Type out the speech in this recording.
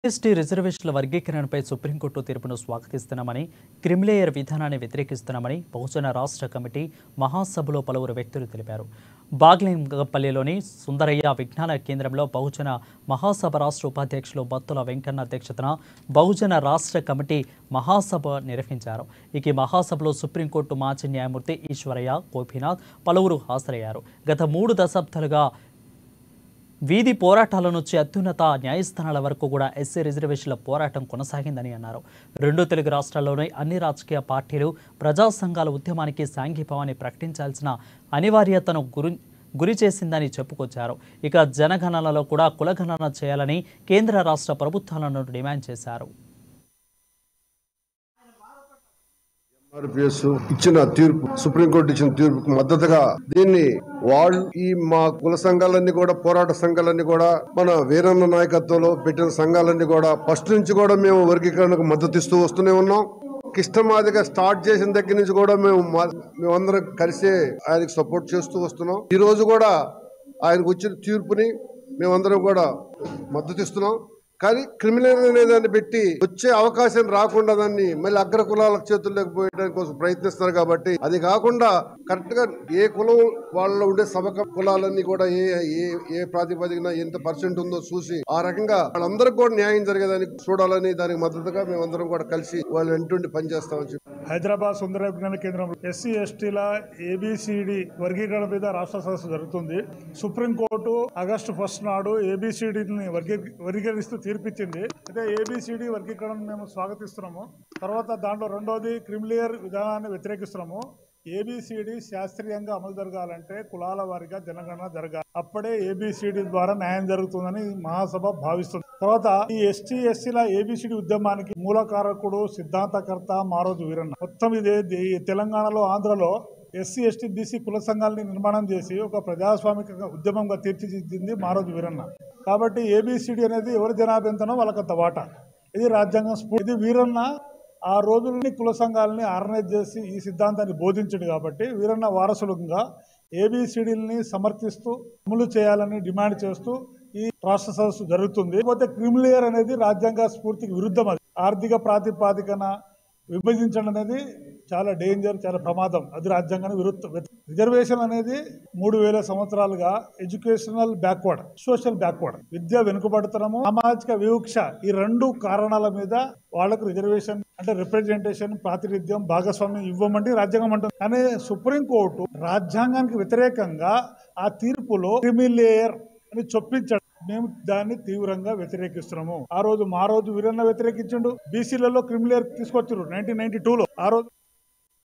ST రిజర్వేషన్ల వర్గీకరణపై supreme court తీర్పును స్వాగతిస్తున్నామని creamy layer విధానాన్ని వ్యతిరేకిస్తున్నామని బహుజన రాష్ట్ర కమిటీ మహాసభలో పలువురు వ్యక్తులు తెలిపారు బాగ్లింగపల్లిలోని సుందరయ్య విజ్ఞాన కేంద్రంలో బహుజన మహాసభ రాష్ట్ర ఉపాధ్యక్షులు బత్తుల వెంకన్న అధ్యక్షతన బహుజన రాష్ట్ర కమిటీ మహాసభ నిర్వహించారు ఇక ఈ మహాసభలో సుప్రీంకోర్టు మాజీ న్యాయమూర్తి ఈశ్వరయ్య గోపీనాథ్ పలువురు హాజరయ్యారు గత మూడు దశాబ్దాలుగా వీధి పోరాటాల నుంచి అత్యున్నత న్యాయస్థానాల వరకు కూడా ఎస్సీ రిజర్వేషన్ల పోరాటం కొనసాగిందని అన్నారు రెండు తెలుగు రాష్ట్రాల్లోని అన్ని రాజకీయ పార్టీలు ప్రజా సంఘాల ఉద్యమానికి సాంఘీభావాన్ని ప్రకటించాల్సిన అనివార్యతను గురి గురి చేసిందని చెప్పుకొచ్చారు ఇక జనగణనలో కూడా కులగణన చేయాలని కేంద్ర రాష్ట్ర ప్రభుత్వాలను డిమాండ్ చేశారు ఆర్పిఎస్ ఇచ్చిన తీర్పు సుప్రీంకోర్టు ఇచ్చిన తీర్పుకు మద్దతుగా దీన్ని వాళ్ళు ఈ మా కుల సంఘాలన్నీ కూడా పోరాట సంఘాలన్నీ కూడా మన వీరన్న నాయకత్వంలో పెట్టిన సంఘాలన్నీ కూడా ఫస్ట్ నుంచి కూడా మేము వర్గీకరణకు మద్దతు ఇస్తూ వస్తూనే ఉన్నాం కిష్టమాదిగా స్టార్ట్ చేసిన దగ్గర నుంచి కూడా మేము మా- మేమందరం కలిసి ఆయనకు సపోర్ట్ చేస్తూ వస్తున్నాం ఈ రోజు కూడా ఆయనకు వచ్చిన తీర్పుని మేమందరం కూడా మద్దతు ఇస్తున్నాం కానీ క్రిమినల్ అనే దాన్ని పెట్టి వచ్చే అవకాశం రాకుండా దాన్ని మళ్ళీ అగ్ర కులాల చేతుల్లోకి పోయడానికి కోసం ప్రయత్నిస్తున్నారు కాబట్టి అది కాకుండా కరెక్ట్ గా ఏ కులం వాళ్ళలో ఉండే సబక కులాలన్నీ కూడా ఏ ఏ ఏ ప్రాతిపదికన ఎంత పర్సెంట్ ఉందో చూసి ఆ రకంగా వాళ్ళందరికీ కూడా న్యాయం జరిగేదానికి చూడాలని దానికి మద్దతుగా మేమందరం కూడా కలిసి వాళ్ళు వెంటుండి పనిచేస్తామని చెప్పి హైదరాబాద్ సుందర విజ్ఞాన కేంద్రంలో ఎస్సీ ఎస్టీల ఏబిసిడి వర్గీకరణ మీద రాష్ట్ర సదస్సు జరుగుతుంది సుప్రీంకోర్టు ఆగస్టు ఫస్ట్ నాడు ఏబిసిడిని వర్గీ వర్గీకరిస్తూ తీర్పిచ్చింది అయితే ఏబిసిడి వర్గీకరణ మేము స్వాగతిస్తున్నాము తర్వాత దాంట్లో రెండోది క్రిమిలియర్ విధానాన్ని వ్యతిరేకిస్తున్నాము ఏబిసిడి శాస్త్రీయంగా అమలు జరగాలంటే కులాల వారిగా జనగణన జరగాలి అప్పుడే ఏబిసిడి ద్వారా న్యాయం జరుగుతుందని మహాసభ భావిస్తుంది తర్వాత ఈ ఎస్టీ ఎస్సీల ఏబిసిడి ఉద్యమానికి మూలకారకుడు సిద్ధాంతకర్త మారోజు వీరన్న మొత్తం ఇదే ది- తెలంగాణలో ఆంధ్రలో ఎస్సీ ఎస్టీ బీసీ కుల సంఘాలని నిర్మాణం చేసి ఒక ప్రజాస్వామిక ఉద్యమంగా తీర్చిదిద్దింది మారోజు వీరన్న కాబట్టి ఏబిసిడి అనేది ఎవరి జనాభా ఎంతనో వాళ్ళకంత వాటా ఇది రాజ్యాంగం స్ఫూ- ఇది వీరన్న ఆ రోజుల్ని కుల సంఘాలని ఆర్గనైజ్ చేసి ఈ సిద్ధాంతాన్ని బోధించడు కాబట్టి వీరన్న వారసులుగా ఏబిసిడీలని సమర్థిస్తూ అమలు చేయాలని డిమాండ్ చేస్తూ ఈ రాష్ట్ర సదస్సు జరుగుతుంది కాకపోతే క్రిమిలియర్ అనేది రాజ్యాంగ స్ఫూర్తికి విరుద్ధం అది ఆర్థిక ప్రాతిపాదికన విభజించడం అనేది చాలా డేంజర్ చాలా ప్రమాదం అది రాజ్యాంగానికి విరుద్ధ రిజర్వేషన్ అనేది మూడు వేల సంవత్సరాలుగా ఎడ్యుకేషనల్ బ్యాక్వర్డ్ సోషల్ బ్యాక్వర్డ్ విద్య వెనుకబడతనము సామాజిక వివక్ష ఈ రెండు కారణాల మీద వాళ్ళకు రిజర్వేషన్ అంటే రిప్రజెంటేషన్ ప్రాతినిధ్యం భాగస్వామ్యం ఇవ్వమంటే రాజ్యాంగం అంటుంది కానీ సుప్రీంకోర్టు రాజ్యాంగానికి వ్యతిరేకంగా ఆ తీర్పులో క్రిమిలేయర్ అని చొప్పించడం మేము దాన్ని తీవ్రంగా వ్యతిరేకిస్తున్నాము ఆ రోజు మా రోజు వీరన్న వ్యతిరేకించిండు బీసీలలో క్రిమిలేయర్ తీసుకొచ్చారు నైన్టీన్ నైన్టీ టూలో ఆ రోజు